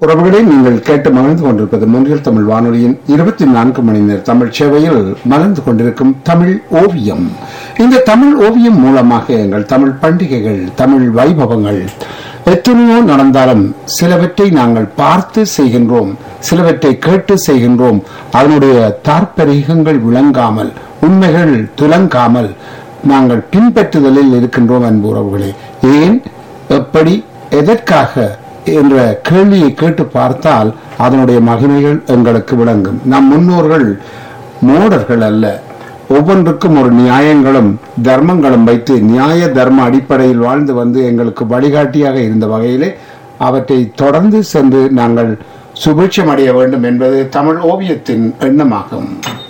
உறவுகளை நீங்கள் கேட்டு மகிழ்ந்து கொண்டிருப்பது முன்றில் தமிழ் வானொலியின் இருபத்தி நான்கு மணி நேர தமிழ் சேவையில் மலர்ந்து கொண்டிருக்கும் தமிழ் ஓவியம் இந்த தமிழ் ஓவியம் மூலமாக எங்கள் தமிழ் பண்டிகைகள் தமிழ் வைபவங்கள் எத்தனையோ நடந்தாலும் சிலவற்றை நாங்கள் பார்த்து செய்கின்றோம் சிலவற்றை கேட்டு செய்கின்றோம் அதனுடைய தாற்பரிகங்கள் விளங்காமல் உண்மைகள் துலங்காமல் நாங்கள் பின்பற்றுதலில் இருக்கின்றோம் அன்பு உறவுகளே ஏன் எப்படி எதற்காக என்ற கேள்வியை கேட்டு பார்த்தால் அதனுடைய மகிமைகள் எங்களுக்கு விளங்கும் நம் முன்னோர்கள் மோடர்கள் அல்ல ஒவ்வொன்றுக்கும் ஒரு நியாயங்களும் தர்மங்களும் வைத்து நியாய தர்ம அடிப்படையில் வாழ்ந்து வந்து எங்களுக்கு வழிகாட்டியாக இருந்த வகையிலே அவற்றை தொடர்ந்து சென்று நாங்கள் சுபிட்சம் அடைய வேண்டும் என்பது தமிழ் ஓவியத்தின் எண்ணமாகும்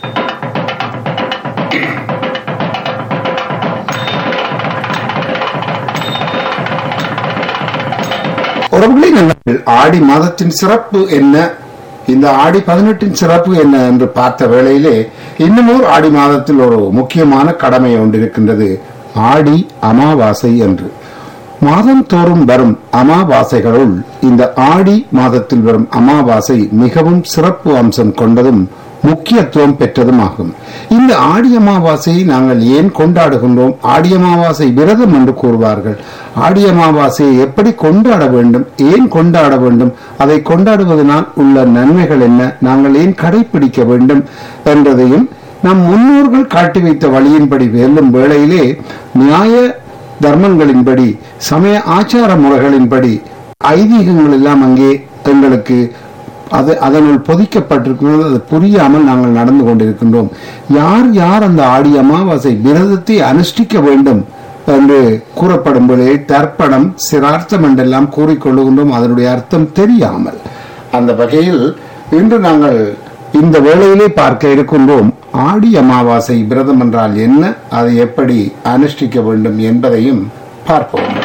உறவுகளை நாங்கள் ஆடி மாதத்தின் சிறப்பு என்ன இந்த ஆடி பதினெட்டின் சிறப்பு என்ன என்று பார்த்த வேளையிலே இன்னுமோர் ஆடி மாதத்தில் ஒரு முக்கியமான கடமை ஒன்று இருக்கின்றது ஆடி அமாவாசை என்று மாதம் தோறும் வரும் அமாவாசைகளுள் இந்த ஆடி மாதத்தில் வரும் அமாவாசை மிகவும் சிறப்பு அம்சம் கொண்டதும் முக்கியத்துவம் பெற்றதும் ஆகும் இந்த ஆடி அமாவாசையை நாங்கள் ஏன் கொண்டாடுகின்றோம் ஆடி அமாவாசை விரதம் என்று கூறுவார்கள் ஆடி அமாவாசையை எப்படி கொண்டாட வேண்டும் ஏன் கொண்டாட வேண்டும் அதை கொண்டாடுவதனால் உள்ள நன்மைகள் என்ன நாங்கள் ஏன் கடைபிடிக்க வேண்டும் என்றதையும் நம் முன்னோர்கள் காட்டி வைத்த வழியின்படி வெல்லும் வேளையிலே நியாய தர்மங்களின்படி சமய ஆச்சார முறைகளின்படி ஐதீகங்கள் எல்லாம் அங்கே எங்களுக்கு அது அதனுள் பொதிக்கப்பட்டிருக்கிறது அது புரியாமல் நாங்கள் நடந்து கொண்டிருக்கின்றோம் யார் யார் அந்த ஆடி அமாவாசை விரதத்தை அனுஷ்டிக்க வேண்டும் என்று கூறப்படும் பொழுது தர்ப்பணம் சிரார்த்தம் என்றெல்லாம் கூறிக்கொள்ளுகின்றோம் அதனுடைய அர்த்தம் தெரியாமல் அந்த வகையில் இன்று நாங்கள் இந்த வேளையிலே பார்க்க இருக்கின்றோம் ஆடி அமாவாசை விரதம் என்றால் என்ன அதை எப்படி அனுஷ்டிக்க வேண்டும் என்பதையும் பார்ப்போம்